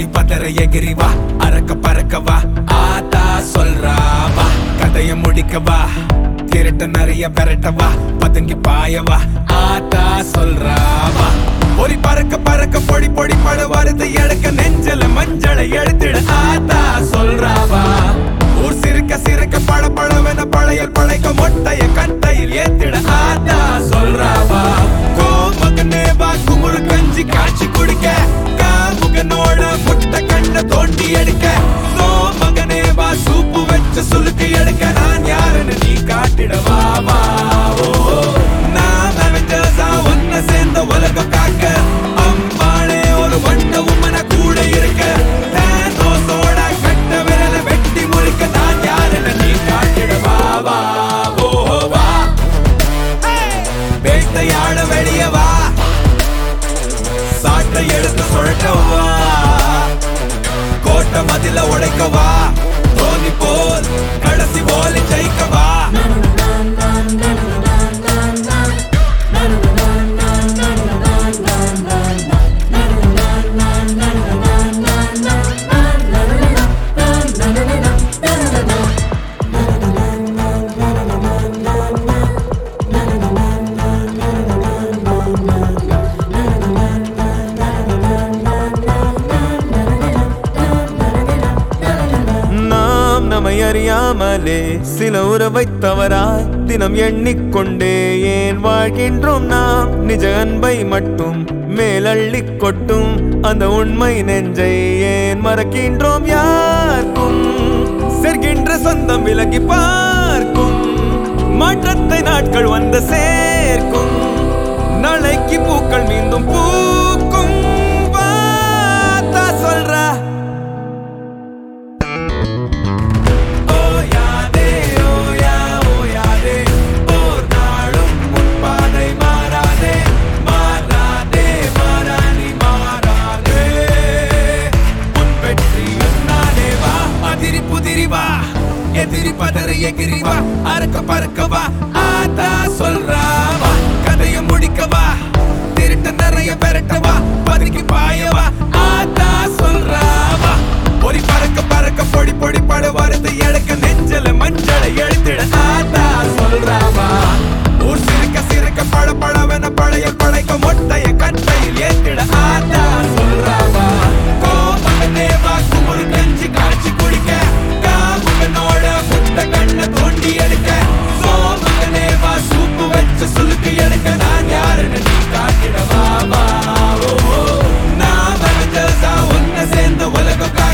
எதிரி பதற எகிரி வா அறக்க பறக்க வா ஆத்தா சொல்றா வா கதைய முடிக்க வா திருட்ட நிறைய பெரட்ட வா பதுங்கி பாய வா ஆத்தா சொல்றா வா பொறி பறக்க பறக்க பொடி பொடி பட வருது எடுக்க நெஞ்சல மஞ்சளை எடுத்துடு ஆத்தா சொல்றா வா ஊர் சிரிக்க சிரிக்க பழ பழவென பழையல் பழைக்க மொட்டைய கட்டையில் ஏத்திட ஆத்தா சொல்றாவா கோமகனே வா குமுறு கஞ்சி காய்ச்சி குடிக்க காமுகனோட முட்டை கண்ண தோண்டி எடுக்க சோமகனே வா சூப்பு வச்சு சுலுக்கு எடுக்க நான் யாருன்னு நீ காட்டிடவா வா ஓ நான் அவெஞ்சர்ஸா ஒன்ன சேர்ந்த உலகம் காக்க அம்பாளே ஒரு வண்ட உமன கூட இருக்க தேனோஸோட கட்ட விரல வெட்டி முறிக்க நான் யாருன்னு நீ காட்டிடவா வா ஓ வா வேட்டையாட வெளிய வா சாட்டை எடுத்து சுழட்டவா கோட்டை மதில உடைக்கவா தோனி போல் கடைசி போல ஜெயிக்கவா நாம் நம்மை அறியாமலே சில உறவை தவறாய் தினம் எண்ணிக்கொண்டே ஏன் வாழ்கின்றோம் நாம் நிஜ அன்பை மட்டும் மேலள்ளிக் கொட்டும் அந்த உண்மை நெஞ்சை ஏன் மறக்கின்றோம் யாருக்கும் செர்கின்ற சொந்தம் விலகி பார்க்கும் மாற்றத்தை நாட்கள் வந்து சேர்க்கும் நாளைக்கு பூக்கள் மீண்டும் பூக்கும் வாத்தா சொல்றா ஓயாதே ஓயா ஓயாதே ஓர் நாளும் உன் பாதை மாறாதே மாறாதே மாறானி மாறாதே உன் வெற்றி உன்னாலே வா அதிரி புதிரி வா எதிரி பதற எகிரி வா அறக்க பறக்க வா ஆத்தா சொல்றா வா கதைய முடிக்க வா திருட்ட நிறைய பெரட்ட வா பதுக்கி பாய வா ஆத்தா சொல்றா வா பொறி பறக்க பறக்க பொடி பொடி பட வரது எடுக்க நெஞ்சல மஞ்சளை எழுத்திட ஆத்தா சொல்றாவா ஊர் சிரிக்க சிரிக்க பழ பழவென பழைய பழைக்க மொட்டைய கட்டையில் ஏத்திட ஆத்தா சொல்றாவா கோமகனே வா குமுறு கஞ்சி காய்ச்சி குடிக்க காமுகனோட முட்டை கண்ண தோண்டி எடுக்க சோமகனே வா சூப்பு வச்சு சுலுக்கு எடுக்க நான் யாருன்னு நீ காட்டிடவா வா ஓ, ஓ. நான் அவெஞ்சர்ஸா ஒன்ன சேர்ந்த உலகம்